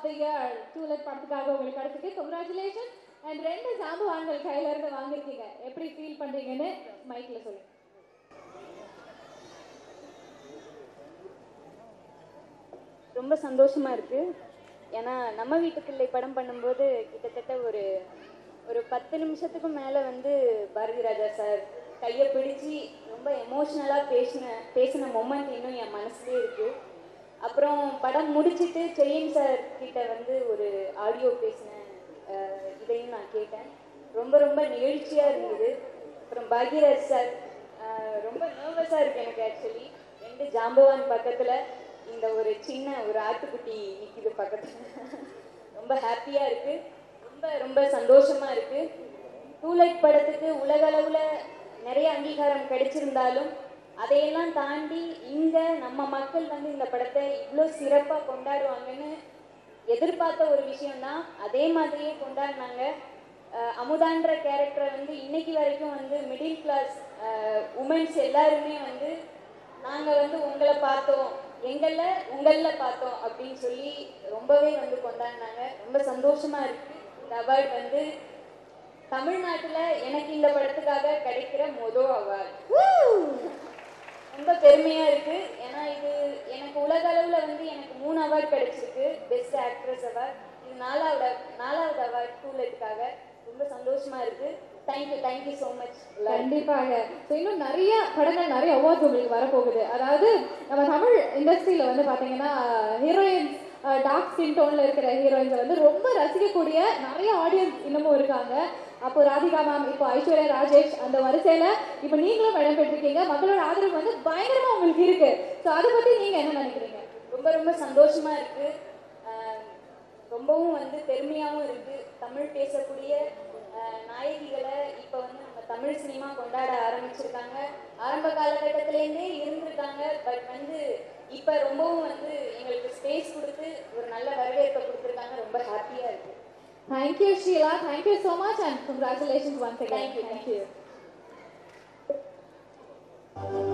of the year to let படத்துக்காக உங்களுக்கு கிடைச்சிருக்கு கங்க்ராச்சுலேஷன் அண்ட் ரெண்டு ஜாம்பவான்கள் கையில இருந்து வாங்கிருக்கீங்க எப்படி ஃபீல் பண்றீங்கன்னு மைக்ல சொல்லுங்க ரொம்ப சந்தோஷமா இருக்கு ஏன்னா நம்ம வீட்டு பிள்ளை படம் பண்ணும்போது கிட்டத்தட்ட ஒரு ஒரு பத்து நிமிஷத்துக்கும் மேலே வந்து பாரதி ராஜா சார் கையை பிடிச்சி ரொம்ப எமோஷ்னலாக பேசின பேசின மொமெண்ட் இன்னும் என் மனசுலேயே இருக்கு அப்புறம் படம் முடிச்சிட்டு செயின் சார் கிட்ட வந்து ஒரு ஆடியோ பேசின அஹ், இதையும் நான் கேட்டேன் ரொம்ப ரொம்ப நிகழ்ச்சியாக இருந்தது அப்புறம் பாக்யராஜ் சார் அஹ், ரொம்ப நர்வஸாக இருக்கு எனக்கு ஆக்சுவலி ரெண்டு ஜாம்பவான் பக்கத்தில் இந்த ஒரு சின்ன ஒரு ஆட்டுக்குட்டி நிற்கிது பக்கத்தில் ரொம்ப ஹாப்பியாக இருக்கு ரொம்ப ரொம்ப சந்தோஷமா இருக்கு டூலைட் படத்துக்கு உலக அளவுல நிறைய அங்கீகாரம் கிடைச்சிருந்தாலும் அதையெல்லாம் தாண்டி இங்க நம்ம மக்கள் வந்து இந்த படத்தை இவ்வளோ சிறப்பா கொண்டாடுவாங்கன்னு எதிர்பார்த்த ஒரு விஷயம்தான் அதே மாதிரியே கொண்டாடினாங்க அஹ் அமுதான்ற கேரக்டரை வந்து இன்னைக்கு வரைக்கும் வந்து மிடில் கிளாஸ் உமன்ஸ் எல்லாருமே வந்து நாங்க வந்து உங்களை பார்த்தோம் எங்கள உங்கள பார்த்தோம் அப்படின்னு சொல்லி ரொம்பவே வந்து கொண்டாடினாங்க ரொம்ப சந்தோஷமா இருக்கு இந்த அவார்ட் வந்து தமிழ்நாட்டுல எனக்கு இந்த படத்துக்காக கிடைக்கிற மொதல் அவார்ட் ரொம்ப பெருமையா இருக்கு ஏன்னா இது எனக்கு உலக அளவுல வந்து எனக்கு மூணு அவார்ட் கிடைச்சிருக்கு பெஸ்ட் ஆக்ட்ரஸ் அவார்ட் இது நாலாவது நாலாவது அவார்ட் டூலெட்டுக்காக ரொம்ப சந்தோஷமா இருக்கு தேங்க்யூ தேங்க்யூ ஸோ மச் கண்டிப்பாக ஸோ இன்னும் நிறைய படங்கள் நிறைய அவார்ட்ஸ் உங்களுக்கு வரப்போகுது அதாவது நம்ம தமிழ் இண்டஸ்ட்ரியில வந்து பாத்தீங்கன்னா ஹீரோயின்ஸ் டார்க் ஸ்கின் டோன்ல இருக்கிற ஹீரோயின்ஸை வந்து ரொம்ப ரசிக்கக்கூடிய நிறைய ஆடியன்ஸ் இன்னமும் இருக்காங்க அப்போ ராதிகா மேம் இப்போ ஐஸ்வர்யா ராஜேஷ் அந்த வரிசையில இப்போ நீங்களும் இடம் பெற்றிருக்கீங்க மக்களோட ஆதரவு வந்து பயங்கரமா உங்களுக்கு இருக்கு ஸோ அதை பத்தி நீங்க என்ன நினைக்கிறீங்க ரொம்ப ரொம்ப சந்தோஷமா இருக்கு ஆஹ் ரொம்பவும் வந்து பெருமையாகவும் இருக்கு தமிழ் பேசக்கூடிய ஆஹ் நாயகிகளை இப்போ வந்து நம்ம தமிழ் சினிமா கொண்டாட ஆரம்பிச்சிருக்காங்க ஆரம்ப காலகட்டத்திலேருந்தே இருந்திருக்காங்க பட் வந்து இப்போ ரொம்பவும் வந்து எங்களுக்கு ஸ்பேஸ் கொடுத்து ஒரு நல்ல வரவேற்பை கொடுத்துருக்காங்க ரொம்ப ஹாப்பியாக இருக்கு thank you Sheela thank you so much and congratulations once again Thank you, thank thank you